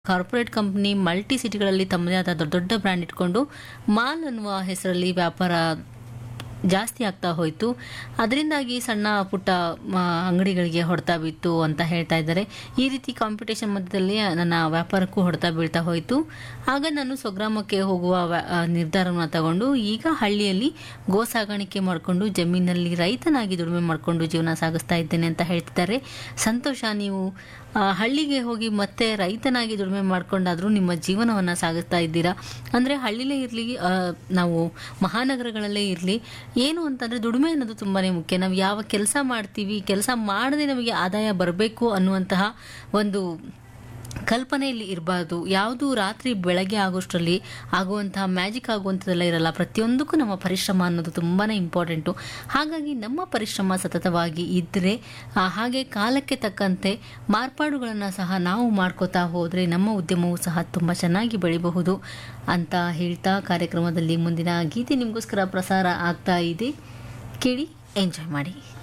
corporate company multi ಸಿಟಿಗಳಲ್ಲಿ ತಮ್ಮದೇ ಆದ ದೊಡ್ಡ ದೊಡ್ಡ ಬ್ರ್ಯಾಂಡ್ ಇಟ್ಕೊಂಡು ಮಾಲ್ ಅನ್ನುವ ಹೆಸರಲ್ಲಿ ವ್ಯಾಪಾರ ಜಾಸ್ತಿ ಆಗ್ತಾ ಹೋಯಿತು ಅದರಿಂದಾಗಿ ಸಣ್ಣ ಪುಟ್ಟ ಮ, ಅಂಗಡಿಗಳಿಗೆ ಹೊಡೆತ ಬಿತ್ತು ಅಂತ ಹೇಳ್ತಾ ಇದ್ದಾರೆ ಈ ರೀತಿ ಕಾಂಪಿಟೇಷನ್ ಮಧ್ಯದಲ್ಲಿ ನನ್ನ ವ್ಯಾಪಾರಕ್ಕೂ ಹೊಡೆತ ಬೀಳ್ತಾ ಹೋಯಿತು ಆಗ ನಾನು ಸ್ವಗ್ರಾಮಕ್ಕೆ ಹೋಗುವ ವ್ಯಾ- ಆ, ನಿರ್ಧಾರವನ್ನು ತಗೊಂಡು ಈಗ ಹಳ್ಳಿಯಲ್ಲಿ ಗೋ ಸಾಗಾಣಿಕೆ ಮಾಡಿಕೊಂಡು ಜಮೀನಲ್ಲಿ ರೈತನಾಗಿ ದುಡಿಮೆ ಮಾಡಿಕೊಂಡು ಜೀವನ ಸಾಗಿಸ್ತಾ ಇದ್ದೇನೆ ಅಂತ ಹೇಳ್ತಿದ್ದಾರೆ ಸಂತೋಷ ನೀವು ಆ, ಹಳ್ಳಿಗೆ ಹೋಗಿ ಮತ್ತೆ ರೈತನಾಗಿ ದುಡಿಮೆ ಮಾಡ್ಕೊಂಡಾದ್ರೂ ನಿಮ್ಮ ಜೀವನವನ್ನು ಸಾಗಿಸ್ತಾ ಇದ್ದೀರಾ ಅಂದರೆ ಹಳ್ಳಿಲೇ ಇರಲಿ ನಾವು ಮಹಾನಗರಗಳಲ್ಲೇ ಇರಲಿ ಏನು ಅಂತಂದರೆ ದುಡಿಮೆ ಅನ್ನೋದು ತುಂಬಾ ಮುಖ್ಯ ನಾವು ಯಾವ ಕೆಲಸ ಮಾಡ್ತೀವಿ ಕೆಲಸ ಮಾಡದೆ ನಮಗೆ ಆದಾಯ ಬರಬೇಕು ಅನ್ನುವಂತಹ ಒಂದು ಕಲ್ಪನೆಯಲ್ಲಿ ಇರಬಾರ್ದು ಯಾವುದು ರಾತ್ರಿ ಬೆಳಗ್ಗೆ ಆಗೋಷ್ಟರಲ್ಲಿ ಆಗುವಂತಹ ಮ್ಯಾಜಿಕ್ ಆಗುವಂಥದ್ದೆಲ್ಲ ಇರಲ್ಲ ಪ್ರತಿಯೊಂದಕ್ಕೂ ನಮ್ಮ ಪರಿಶ್ರಮ ಅನ್ನೋದು ತುಂಬಾ ಇಂಪಾರ್ಟೆಂಟು ಹಾಗಾಗಿ ನಮ್ಮ ಪರಿಶ್ರಮ ಸತತವಾಗಿ ಇದ್ದರೆ ಆ, ಹಾಗೆ ಕಾಲಕ್ಕೆ ತಕ್ಕಂತೆ ಮಾರ್ಪಾಡುಗಳನ್ನು ಸಹ ನಾವು ಮಾಡ್ಕೋತಾ ಹೋದರೆ ನಮ್ಮ ಉದ್ಯಮವು ಸಹ ತುಂಬ ಚೆನ್ನಾಗಿ ಬೆಳಿಬಹುದು ಅಂತ ಹೇಳ್ತಾ ಕಾರ್ಯಕ್ರಮದಲ್ಲಿ ಮುಂದಿನ ಗೀತೆ ನಿಮಗೋಸ್ಕರ ಪ್ರಸಾರ ಆಗ್ತಾ ಇದೆ ಕೇಳಿ ಎಂಜಾಯ್ ಮಾಡಿ